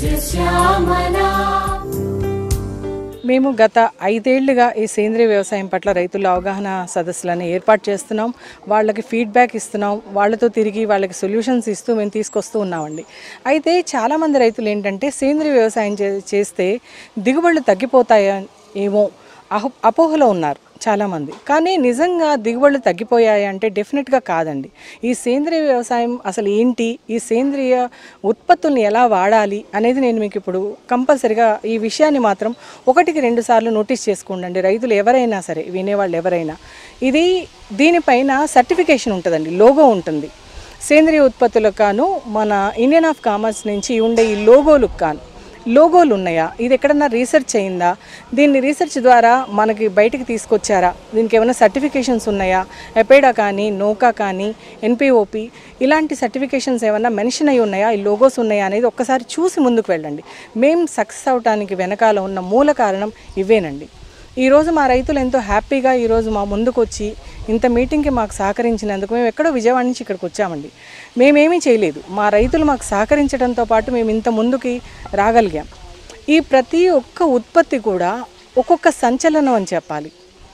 సస్యశ్యామలా మేము గత ఐదేళ్లుగా ఈ సేంద్రీయ వ్యవసాయం పట్ల రైతుల అవగాహన సదస్సులను ఏర్పాటు చేస్తున్నాం వాళ్ళకి ఫీడ్బ్యాక్ ఇస్తున్నాం వాళ్ళతో తిరిగి వాళ్ళకి సొల్యూషన్స్ ఇస్తూ మేము తీసుకొస్తూ ఉన్నామండి అయితే చాలామంది రైతులు ఏంటంటే సేంద్రీయ వ్యవసాయం చే- చేస్తే దిగుబడులు తగ్గిపోతాయా ఏమో అహో అపోహలో ఉన్నారు చాలామంది కానీ నిజంగా దిగుబడులు తగ్గిపోయాయి అంటే డెఫినెట్గా కాదండి ఈ సేంద్రియ వ్యవసాయం అసలు ఏంటి ఈ సేంద్రియ ఉత్పత్తుల్ని ఎలా వాడాలి అనేది నేను మీకు ఇప్పుడు కంపల్సరిగా ఈ విషయాన్ని మాత్రం ఒకటికి రెండు సార్లు నోటీస్ చేసుకోండి రైతులు ఎవరైనా సరే వినేవాళ్ళు ఎవరైనా ఇది దీనిపైన సర్టిఫికేషన్ ఉంటుందండి లోగో ఉంటుంది సేంద్రియ ఉత్పత్తులకు కాను మన ఇండియన్ ఆఫ్ కామర్స్ నుంచి ఉండే ఈ లోగోలకు కాను లోగోలు ఉన్నాయా ఇది ఎక్కడన్నా రీసెర్చ్ అయిందా దీన్ని రీసెర్చ్ ద్వారా మనకి బయటికి తీసుకొచ్చారా దీనికి ఏమైనా సర్టిఫికేషన్స్ ఉన్నాయా ఎపేడా కానీ నోకా కానీ ఎన్పిఓపి ఇలాంటి సర్టిఫికేషన్స్ ఏమైనా మెన్షన్ అయి ఉన్నాయా ఈ లోగోస్ ఉన్నాయా అనేది ఒక్కసారి చూసి ముందుకు వెళ్ళండి మేము సక్సెస్ అవడానికి వెనకాల ఉన్న మూల కారణం ఇవేనండి ఈరోజు మా రైతులు ఎంతో హ్యాపీగా ఈరోజు మా ముందుకు వచ్చి ఇంత మీటింగ్కి మాకు సహకరించినందుకు మేము ఎక్కడో విజయవాడ నుంచి ఇక్కడికి వచ్చామండి మేమేమీ చేయలేదు మా రైతులు మాకు సహకరించడంతో పాటు మేము ఇంత ముందుకి రాగలిగాం ఈ ప్రతి ఒక్క ఉత్పత్తి కూడా ఒక్కొక్క సంచలనం అని చెప్పాలి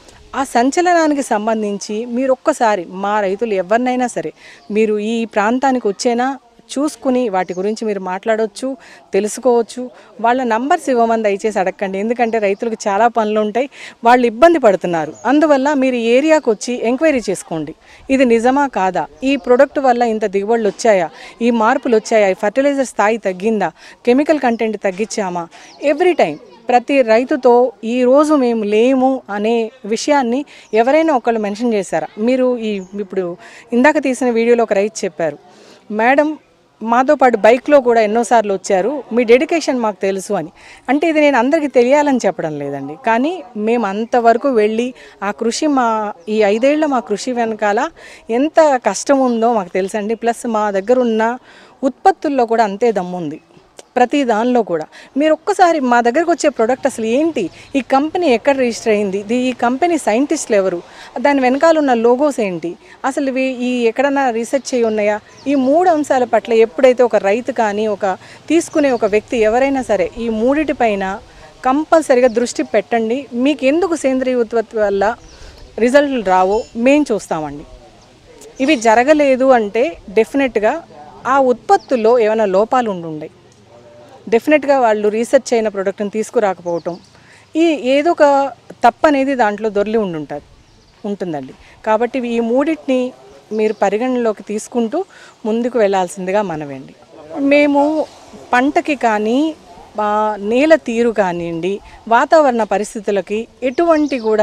ఆ సంచలనానికి సంబంధించి మీరు ఒక్కసారి మా రైతులు ఎవరినైనా సరే మీరు ఈ ప్రాంతానికి వచ్చేనా చూసుకుని వాటి గురించి మీరు మాట్లాడవచ్చు తెలుసుకోవచ్చు వాళ్ళ నంబర్స్ ఇవ్వమని దయచేసి అడగండి ఎందుకంటే రైతులకు చాలా పనులు ఉంటాయి వాళ్ళు ఇబ్బంది పడుతున్నారు అందువల్ల మీరు ఈ ఏరియాకు వచ్చి ఎంక్వైరీ చేసుకోండి ఇది నిజమా కాదా ఈ ప్రొడక్ట్ వల్ల ఇంత దిగుబడులు వచ్చాయా ఈ మార్పులు వచ్చాయా ఈ ఫర్టిలైజర్ స్థాయి తగ్గిందా కెమికల్ కంటెంట్ తగ్గించామా ఎవ్రీ టైం ప్రతి రైతుతో ఈ రోజు మేము లేము అనే విషయాన్ని ఎవరైనా ఒకళ్ళు మెన్షన్ చేశారా మీరు ఈ ఇప్పుడు ఇందాక తీసిన వీడియోలో ఒక రైతు చెప్పారు మేడం మాతో పాటు బైక్లో కూడా ఎన్నోసార్లు వచ్చారు మీ డెడికేషన్ మాకు తెలుసు అని అంటే ఇది నేను అందరికీ తెలియాలని చెప్పడం లేదండి కానీ మేము అంతవరకు వెళ్ళి ఆ కృషి మా ఈ ఐదేళ్ల మా కృషి వెనకాల ఎంత కష్టం ఉందో మాకు తెలుసండి ప్లస్ మా దగ్గర ఉన్న ఉత్పత్తుల్లో కూడా అంతే దమ్ముంది ప్రతి దానిలో కూడా మీరు ఒక్కసారి మా దగ్గరకు వచ్చే ప్రోడక్ట్ అసలు ఏంటి ఈ కంపెనీ ఎక్కడ రిజిస్టర్ అయింది ఇది ఈ కంపెనీ సైంటిస్టులు ఎవరు దాని వెనకాల ఉన్న లోగోస్ ఏంటి అసలు ఇవి ఈ ఎక్కడన్నా రీసెర్చ్ చేయి ఉన్నాయా ఈ మూడు అంశాల పట్ల ఎప్పుడైతే ఒక రైతు కానీ ఒక తీసుకునే ఒక వ్యక్తి ఎవరైనా సరే ఈ మూడిటిపైన కంపల్సరిగా దృష్టి పెట్టండి మీకు ఎందుకు సేంద్రియ ఉత్పత్తి వల్ల రిజల్ట్లు రావో మేము చూస్తామండి ఇవి జరగలేదు అంటే డెఫినెట్గా ఆ ఉత్పత్తుల్లో ఏమైనా లోపాలు ఉండుండే డెఫినెట్గా వాళ్ళు రీసెర్చ్ అయిన ప్రోడక్ట్ని తీసుకురాకపోవటం ఈ ఏదో ఒక తప్పు అనేది దాంట్లో దొరికి ఉండుంటుంది ఉంటుందండి కాబట్టి ఈ మూడింటిని మీరు పరిగణనలోకి తీసుకుంటూ ముందుకు వెళ్ళాల్సిందిగా మనవేండి మేము పంటకి కానీ మా నేల తీరు కానివ్వండి వాతావరణ పరిస్థితులకి ఎటువంటి కూడా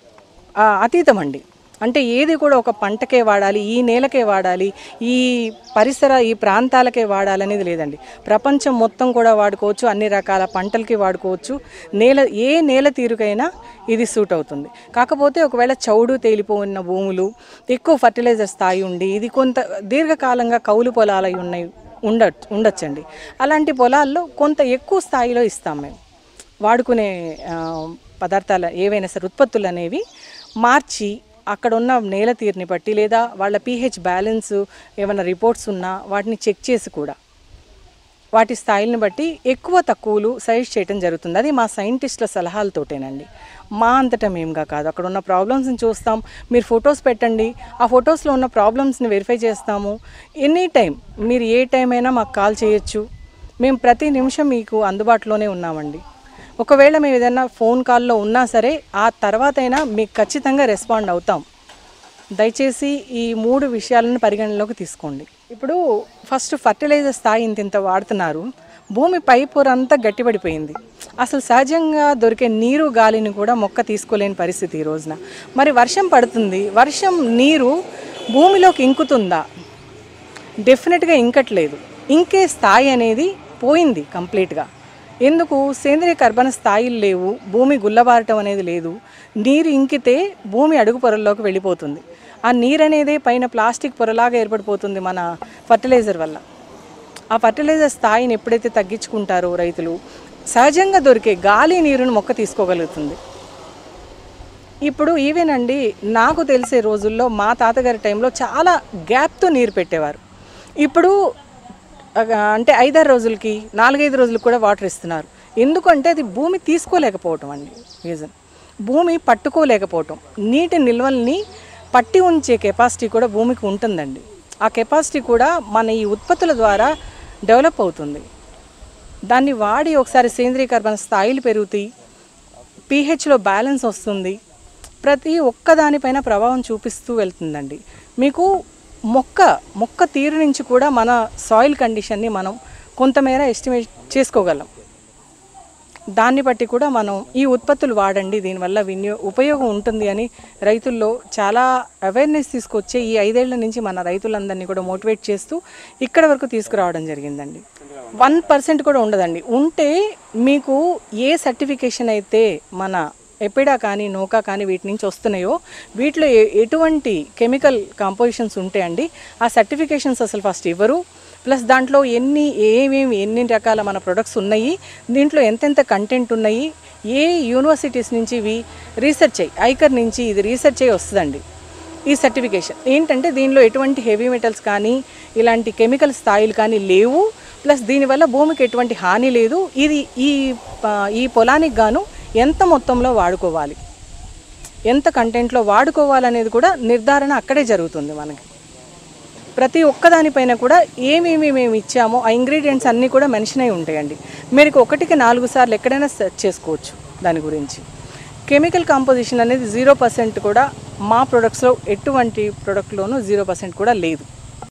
ఆ, అతీతమండి అంటే ఏది కూడా ఒక పంటకే వాడాలి ఈ నేలకే వాడాలి ఈ పరిసర ఈ ప్రాంతాలకే వాడాలనేది లేదండి ప్రపంచం మొత్తం కూడా వాడుకోవచ్చు అన్ని రకాల పంటలకి వాడుకోవచ్చు నేల ఏ నేల తీరుకైనా ఇది సూట్ అవుతుంది కాకపోతే ఒకవేళ చౌడు తేలిపోయిన భూములు ఎక్కువ ఫర్టిలైజర్ స్థాయి ఉండి ఇది కొంత దీర్ఘకాలంగా కౌలు పొలాలు అయి ఉన్నాయి ఉండ ఉండొచ్చండి అలాంటి పొలాల్లో కొంత ఎక్కువ స్థాయిలో ఇస్తాం మేము వాడుకునే ఆ, పదార్థాలు ఏవైనా సరే ఉత్పత్తులు అనేవి మార్చి అక్కడ ఉన్న నేల తీరుని బట్టి లేదా వాళ్ళ పీహెచ్ బ్యాలెన్స్ ఏమైనా రిపోర్ట్స్ ఉన్నా వాటిని చెక్ చేసి కూడా వాటి స్థాయిలను బట్టి ఎక్కువ తక్కువలు సజెస్ట్ చేయడం జరుగుతుంది అది మా సైంటిస్టుల సలహాలతోటేనండి మా అంతటా మేముగా కాదు అక్కడ ఉన్న ప్రాబ్లమ్స్ని చూస్తాం మీరు ఫొటోస్ పెట్టండి ఆ ఫొటోస్లో ఉన్న ప్రాబ్లమ్స్ని వెరిఫై చేస్తాము ఎనీ టైం మీరు ఏ టైం అయినా మాకు కాల్ చేయొచ్చు మేము ప్రతి నిమిషం మీకు అందుబాటులోనే ఉన్నామండి ఒకవేళ మేము ఏదైనా ఫోన్ కాల్లో ఉన్నా సరే ఆ తర్వాత అయినా మీకు ఖచ్చితంగా రెస్పాండ్ అవుతాం దయచేసి ఈ మూడు విషయాలను పరిగణనలోకి తీసుకోండి ఇప్పుడు ఫస్ట్ ఫర్టిలైజర్ స్థాయి ఇంత ఇంత వాడుతున్నారు భూమి పై పొర అంతా గట్టిపడిపోయింది అసలు సహజంగా దొరికే నీరు గాలిని కూడా మొక్క తీసుకోలేని పరిస్థితి ఈ రోజున మరి వర్షం పడుతుంది వర్షం నీరు భూమిలోకి ఇంకుతుందా డెఫినెట్గా ఇంకట్లేదు ఇంకే స్థాయి అనేది పోయింది కంప్లీట్గా ఎందుకు సేంద్రియ కర్బన స్థాయిలు లేవు భూమి గుల్లబారటం అనేది లేదు నీరు ఇంకితే భూమి అడుగు పొరల్లోకి వెళ్ళిపోతుంది ఆ నీరు అనేది పైన ప్లాస్టిక్ పొరలాగా ఏర్పడిపోతుంది మన ఫర్టిలైజర్ వల్ల ఆ ఫర్టిలైజర్ స్థాయిని ఎప్పుడైతే తగ్గించుకుంటారో రైతులు సహజంగా దొరికే గాలి నీరును మొక్క తీసుకోగలుగుతుంది ఇప్పుడు ఈవెన్ అండి నాకు తెలిసే రోజుల్లో మా తాతగారి టైంలో చాలా గ్యాప్తో నీరు పెట్టేవారు ఇప్పుడు అగ- అంటే ఐదారు రోజులకి నాలుగైదు రోజులకు కూడా వాటర్ ఇస్తున్నారు ఎందుకంటే అది భూమి తీసుకోలేకపోవటం అండి రీజన్ భూమి పట్టుకోలేకపోవటం నీటి నిల్వల్ని పట్టి ఉంచే కెపాసిటీ కూడా భూమికి ఉంటుందండి ఆ కెపాసిటీ కూడా మన ఈ ఉత్పత్తుల ద్వారా డెవలప్ అవుతుంది దాన్ని వాడి ఒకసారి సేంద్రీయ కర్బన స్థాయిలు పెరుగుతాయి పీహెచ్లో బ్యాలెన్స్ వస్తుంది ప్రతి ఒక్క దానిపైన ప్రభావం చూపిస్తూ వెళ్తుందండి మీకు మొక్క మొక్క తీరు నుంచి కూడా మన సాయిల్ కండిషన్ని మనం కొంతమేర ఎస్టిమేట్ చేసుకోగలం దాన్ని బట్టి కూడా మనం ఈ ఉత్పత్తులు వాడండి దీనివల్ల వినియో ఉపయోగం ఉంటుంది అని రైతుల్లో చాలా అవేర్నెస్ తీసుకొచ్చే ఈ ఐదేళ్ల నుంచి మన రైతులందరినీ కూడా మోటివేట్ చేస్తూ ఇక్కడ వరకు తీసుకురావడం జరిగిందండి వన్ పర్సెంట్ కూడా ఉండదండి ఉంటే మీకు ఏ సర్టిఫికేషన్ అయితే మన ఎపిడా కానీ నోకా కానీ వీటి నుంచి వస్తున్నాయో వీటిలో ఎ- ఎటువంటి కెమికల్ కాంపోజిషన్స్ ఉంటాయండి ఆ సర్టిఫికేషన్స్ అసలు ఫస్ట్ ఇవ్వరు ప్లస్ దాంట్లో ఎన్ని ఏమేమి ఎన్ని రకాల మన ప్రొడక్ట్స్ ఉన్నాయి దీంట్లో ఎంతెంత కంటెంట్ ఉన్నాయి ఏ యూనివర్సిటీస్ నుంచి ఇవి రీసెర్చ్ అయ్యి ఐకర్ నుంచి ఇది రీసెర్చ్ అయ్యి వస్తుందండి ఈ సర్టిఫికేషన్ ఏంటంటే దీనిలో ఎటువంటి హెవీ మెటల్స్ కానీ ఇలాంటి కెమికల్ స్థాయిలు కానీ లేవు ప్లస్ దీనివల్ల భూమికి ఎటువంటి హాని లేదు ఇది ఈ ఆ, ఈ పొలానికి గాను ఎంత మొత్తంలో వాడుకోవాలి ఎంత కంటెంట్లో వాడుకోవాలనేది కూడా నిర్ధారణ అక్కడే జరుగుతుంది మనకి ప్రతి ఒక్కదానిపైన కూడా ఏమేమి మేము ఇచ్చామో ఆ ఇంగ్రీడియంట్స్ అన్నీ కూడా మెన్షన్ అయి ఉంటాయండి మీరు ఒకటికి నాలుగు సార్లు ఎక్కడైనా సెర్చ్ చేసుకోవచ్చు దాని గురించి కెమికల్ కాంపోజిషన్ అనేది జీరో పర్సెంట్ కూడా మా ప్రొడక్ట్స్లో ఎటువంటి ప్రొడక్ట్లోనూ జీరో పర్సెంట్ కూడా లేదు